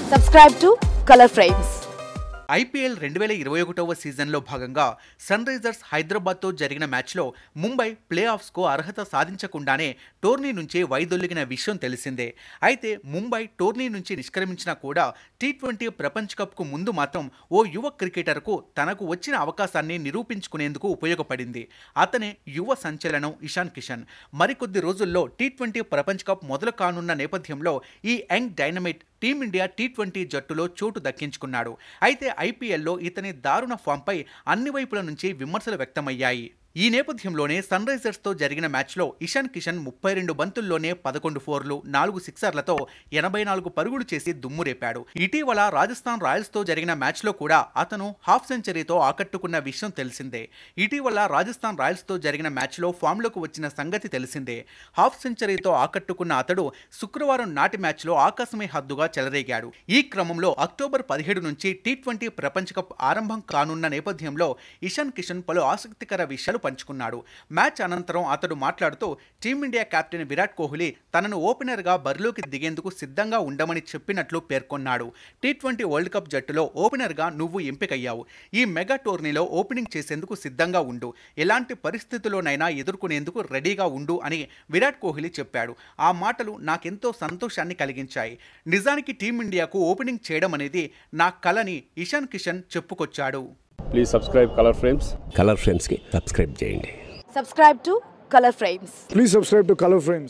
Subscribe to Color Frames. IPL రెండు వేల ఇరవై ఒకటవ సీజన్లో భాగంగా సన్ రైజర్స్ హైదరాబాద్తో జరిగిన మ్యాచ్లో ముంబై ప్లే ఆఫ్స్కు అర్హత సాధించకుండానే టోర్నీ నుంచి వైదొలిగిన విషయం తెలిసిందే అయితే ముంబై టోర్నీ నుంచి నిష్క్రమించినా కూడా టీ ట్వంటీ ప్రపంచ కప్కు ముందు మాత్రం ఓ యువ క్రికెటర్కు తనకు వచ్చిన అవకాశాన్ని నిరూపించుకునేందుకు ఉపయోగపడింది అతనే యువ సంచలనం ఇషాన్ కిషన్ మరికొద్ది రోజుల్లో టీ ట్వంటీ ప్రపంచ కప్ మొదలు కానున్న నేపథ్యంలో ఈ young dynamite team India T twenty జట్టులో చోటు దక్కించుకున్నాడు అయితే ఐపీఎల్లో ఇతని దారుణ ఫామ్పై అన్ని వైపుల నుంచి విమర్శలు వ్యక్తమయ్యాయి ఈ నేపథ్యంలోనే సన్ రైజర్స్తో జరిగిన మ్యాచ్లో ఇషాన్ కిషన్ ముప్పై రెండు బంతుల్లోనే పదకొండు ఫోర్లు నాలుగు సిక్సర్లతో ఎనభై నాలుగు పరుగులు చేసి దుమ్మురేపాడు ఇటీవల రాజస్థాన్ రాయల్స్తో జరిగిన మ్యాచ్లో కూడా అతను హాఫ్ సెంచరీతో ఆకట్టుకున్న విషయం తెలిసిందే ఇటీవల రాజస్థాన్ రాయల్స్తో జరిగిన మ్యాచ్లో ఫామ్లోకి వచ్చిన సంగతి తెలిసిందే హాఫ్ సెంచరీతో ఆకట్టుకున్న అతడు శుక్రవారం నాటి మ్యాచ్లో ఆకాశమే హద్దుగా చెలరేగాడు ఈ క్రమంలో అక్టోబర్ పదిహేడు నుంచి టీ ట్వంటీ ప్రపంచ కప్ ఆరంభం కానున్న నేపథ్యంలో ఇషాన్ కిషన్ పలు ఆసక్తికర విషయాలు పంచుకున్నాడు మ్యాచ్ అనంతరం అతడు మాట్లాడుతూ టీమిండియా కెప్టెన్ విరాట్ కోహ్లీ తనను ఓపెనర్గా బరిలోకి దిగేందుకు సిద్ధంగా ఉండమని చెప్పినట్లు పేర్కొన్నాడు టీ ట్వంటీ వరల్డ్ కప్ జట్టులో ఓపెనర్గా నువ్వు ఎంపికయ్యావు ఈ మెగా టోర్నీలో ఓపెనింగ్ చేసేందుకు సిద్ధంగా ఉండు ఎలాంటి పరిస్థితుల్లోనైనా ఎదుర్కొనేందుకు రెడీగా ఉండు అని విరాట్ కోహ్లీ చెప్పాడు ఆ మాటలు నాకెంతో సంతోషాన్ని కలిగించాయి నిజానికి టీమిండియాకు ఓపెనింగ్ చేయడం అనేది నా కలని ఇషాన్ కిషన్ చెప్పుకొచ్చాడు please subscribe Color Frames Color ఫ్రేమ్స్కి సబ్స్క్రైబ్ చేయండి Subscribe to Color Frames. Please subscribe to Color Frames.